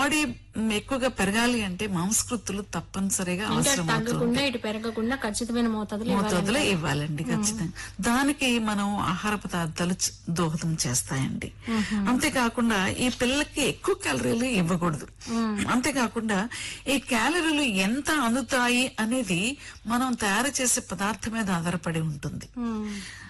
Body ఎక్కువగా పెరగాలి అంటే మాంసకృతులు తప్పనిసరిగా అంటే అవసరం అవుతుంది తగ్గకుండా ఇటు పెరగకుండా ఖచ్చితమైన మోతాదులో ఇవ్వాలి మోతాదులో ఇవ్వాలండి ఖచ్చితంగా దానికి మనం ఆహార పదార్థాలు చ- దోహదం చేస్తాయండి అంతేకాకుండా ఈ పిల్లలకి ఎక్కువ క్యాలరీలు ఇవ్వకూడదు అంతేకాకుండా ఈ క్యాలరీలు ఎంత అందుతాయి అనేది మనం తయారు చేసే పదార్థం మీద ఆధారపడి ఉంటుంది ఉమ్,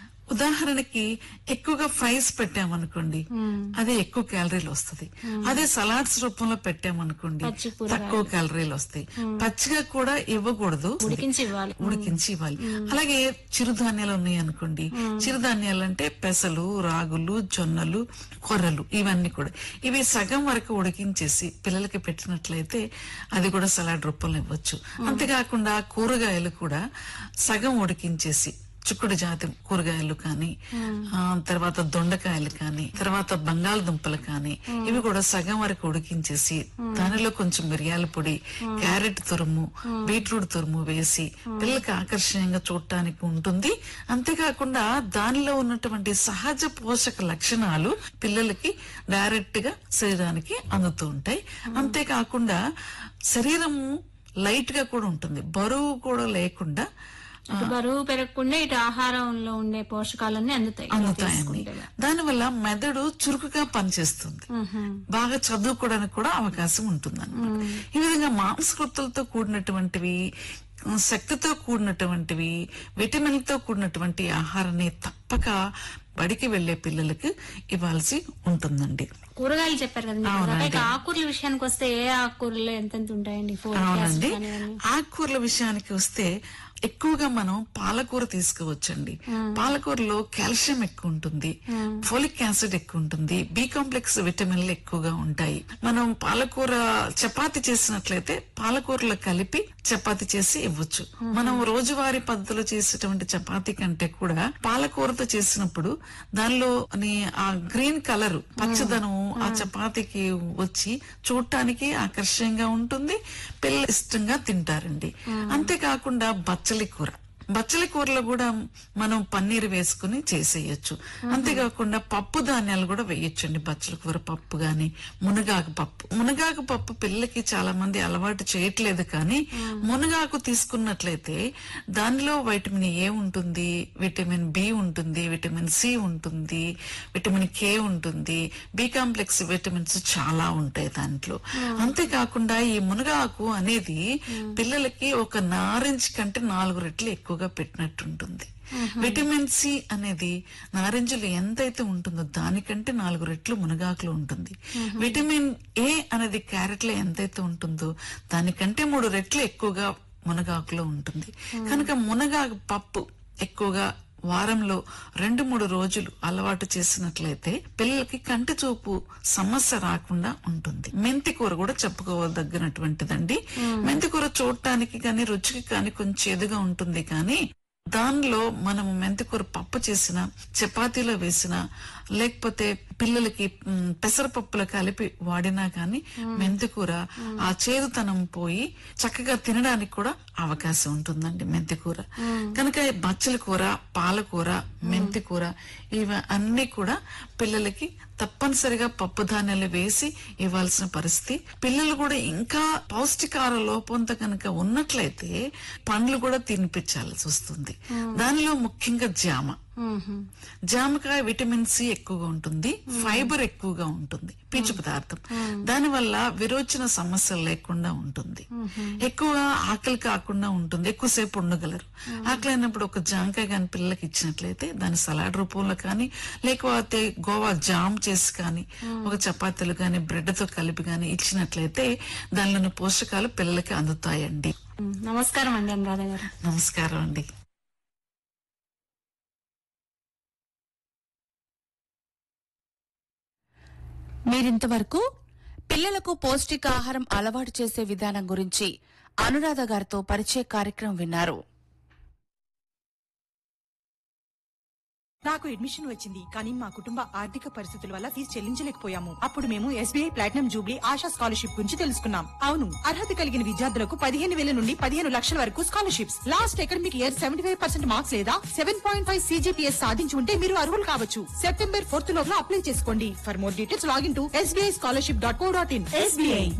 ఉదాహరణకి ఎక్కువగా ఫ్రైస్ పెట్టామనుకోండి అదే ఎక్కువ క్యాలరీలు వస్తుంది అదే సలాడ్స్ రూపంలో పెట్టామనుకోండి పచ్చి కూరగాయలు. తక్కువ క్యాలరీలు వస్తాయి పచ్చిగా కూడా ఇవ్వకూడదు ఉడికించి ఇవ్వాలి ఉడికించి ఇవ్వాలి అలాగే చిరుధాన్యాలు ఉన్నాయి అనుకోండి చిరుధాన్యాలు అంటే పెసలు రాగులు జొన్నలు కొర్రలు ఇవన్నీ కూడా ఇవి సగం వరకు ఉడికించేసి పిల్లలకి పెట్టినట్లయితే అది కూడా సలాడ్ రూపంలో ఇవ్వచ్చు అంతేకాకుండా కూరగాయలు కూడా సగం ఉడికించేసి చిక్కుడు జాతి కూరగాయలు కానీ ఆ, తర్వాత దొండకాయలు కానీ తర్వాత బంగాళదుంపలు కానీ ఇవి కూడా సగం వరకు ఉడికించేసి దానిలో కొంచెం మిరియాల పొడి క్యారెట్ తురుము బీట్రూట్ తురుము వేసి పిల్లలకి ఆకర్షణీయంగా చూడటానికి ఉంటుంది అంతేకాకుండా దానిలో ఉన్నటువంటి సహజ పోషక లక్షణాలు పిల్లలకి డైరెక్ట్ గా శరీరానికి అందుతూ ఉంటాయి అంతేకాకుండా శరీరము లైట్ గా కూడా ఉంటుంది బరువు కూడా లేకుండా ఇటు బరువు పెరగకుండా ఇటు ఆహారంలో ఉండే పోషకాలన్నీ అందుతాయి ఇలా అందుతాయండి తీసుకుంటే. దానివల్ల మెదడు చురుకుగా పనిచేస్తుంది మ్హూ. బాగా చదువుకోవడానికి కూడా అవకాశం ఉంటుంది ఈ విధంగా మాంసకృతులతో కూడినటువంటివి శక్తితో కూడినటువంటివి విటమిన్లతో కూడినటువంటి ఆహారాన్ని తప్పక బడికి వెళ్లే పిల్లలకి ఇవ్వాల్సి ఉంటుందండి కూరగాయలు చెప్పారు కదా మీరు అవునండి. ఇక ఆకుకూరల విషయానికి వస్తే ఏ ఆకుకూరలు ఎంతెంత ఉంటాయండి ఫోర్ అవునండి ఆకుకూరల విషయానికి వస్తే ఎక్కువగా మనం పాలకూర తీసుకోవచ్చండి పాలకూరలో కాల్షియం ఎక్కువ ఉంటుంది ఫోలిక్ యాసిడ్ ఎక్కువ ఉంటుంది బి కాంప్లెక్స్ విటమిన్లు ఎక్కువగా ఉంటాయి మనం పాలకూర చపాతి చేసినట్లయితే పాలకూరలో కలిపి చపాతి చేసి ఇవ్వచ్చు మనం రోజువారీ పద్ధతిలో చేసేటువంటి చపాతీ కంటే కూడా పాలకూరతో చేసినప్పుడు దానిలో ఆ గ్రీన్ కలర్ పచ్చదనం ఆ చపాతీకి వచ్చి చూడటానికి ఆకర్షణీయంగా ఉంటుంది పిల్లలు ఇష్టంగా తింటారండి అంతేకాకుండా బచ్చలి కూర బచ్చలి కూరలో కూడా మనం పన్నీర్ వేసుకుని చేసేయచ్చు అంతేకాకుండా పప్పు ధాన్యాలు కూడా వేయొచ్చండి బచ్చలి కూర పప్పు గాని మునగాకు పప్పు మునగాకు పప్పు పిల్లలకి చాలా మంది అలవాటు చేయట్లేదు కానీ మునగాకు తీసుకున్నట్లయితే దానిలో వైటమిన్ ఏ ఉంటుంది విటమిన్ బి ఉంటుంది విటమిన్ సి ఉంటుంది విటమిన్ కే ఉంటుంది బి కాంప్లెక్స్ విటమిన్స్ చాలా ఉంటాయి దాంట్లో అంతేకాకుండా ఈ మునగాకు అనేది పిల్లలకి ఒక నారింజ కంటే నాలుగు రెట్లు ఎక్కువగా పెట్టినట్టుంటుంది విటమిన్ సి అనేది నారింజలు ఎంతైతే ఉంటుందో దానికంటే నాలుగు రెట్లు మునగాకులో ఉంటుంది విటమిన్ ఏ అనేది క్యారెట్ లో ఎంతైతే ఉంటుందో దానికంటే మూడు రెట్లు ఎక్కువగా మునగాకులో ఉంటుంది కనుక మునగాకు పప్పు ఎక్కువగా వారంలో రెండు మూడు రోజులు అలవాటు చేసినట్లయితే పిల్లలకి కంటి చూపు సమస్య రాకుండా ఉంటుంది మెంతి కూర కూడా చెప్పుకోదగినటువంటిదండి మెంతి కూర చూడటానికి కానీ రుచికి కానీ కొంచెం ఎదుగా ఉంటుంది కానీ దానిలో మనము మెంతికూర పప్పు చేసిన చపాతీలో వేసిన లేకపోతే పిల్లలకి మ్, పెసరపప్పులో కలిపి వాడినా కానీ మెంతికూర ఆ చేదుతనం పోయి చక్కగా తినడానికి కూడా అవకాశం ఉంటుందండి మెంతికూర కనుక ఈ బచ్చల కూర పాలకూర మెంతికూర ఇవి అన్ని కూడా పిల్లలకి తప్పనిసరిగా పప్పు ధాన్యాలు వేసి ఇవ్వాల్సిన పరిస్థితి పిల్లలు కూడా ఇంకా పౌష్టికార లోపంతో కనుక ఉన్నట్లయితే పండ్లు కూడా తినిపించాల్సి వస్తుంది దానిలో ముఖ్యంగా జామ మ్హూ. జామకాయ విటమిన్ సి ఎక్కువగా ఉంటుంది ఫైబర్ ఎక్కువగా ఉంటుంది పీచు పదార్థం దానివల్ల విరోచన సమస్యలు లేకుండా ఉంటుంది ఎక్కువగా ఆకలి కాకుండా ఉంటుంది ఎక్కువసేపు ఉండగలరు ఆకలి అయినప్పుడు ఒక జామకాయ కానీ పిల్లలకి ఇచ్చినట్లయితే దాని సలాడ్ రూపంలో కానీ లేకపోతే గోవా జామ్ చేసి కానీ ఒక చపాతీలు కానీ బ్రెడ్ తో కలిపి కానీ ఇచ్చినట్లయితే దానిలోని పోషకాలు పిల్లలకి అందుతాయండి మ్, నమస్కారం అండి అనురాధ గారు నమస్కారం అండి మీరింతవరకు పిల్లలకు పౌష్టికాహారం అలవాటు చేసే విధానం గురించి అనురాధ గారితో పరిచయ కార్యక్రమం విన్నారు నాకు అడ్మిషన్ వచ్చింది కానీ మా కుటుంబ ఆర్థిక పరిస్థితుల వల్ల ఫీజు చెల్లించలేకపోయాము అప్పుడు మేము SBI platinum jubilee Asha scholarship గురించి తెలుసుకున్నాం అవును అర్హత కలిగిన విద్యార్థులకు పదిహేను వేల నుండి పదిహేను లక్షల వరకు scholarships last academic year seventy five percent marks లేదా సెవెన్ పాయింట్ ఫైవ్ సీజీపీఎస్ సాధించి ఉంటే మీరు అర్హులు కావచ్చు సెప్టెంబర్ ఫోర్త్ లోపల అప్లై చేసుకోండి for more details login to SBI scholarship dot co dot in SBI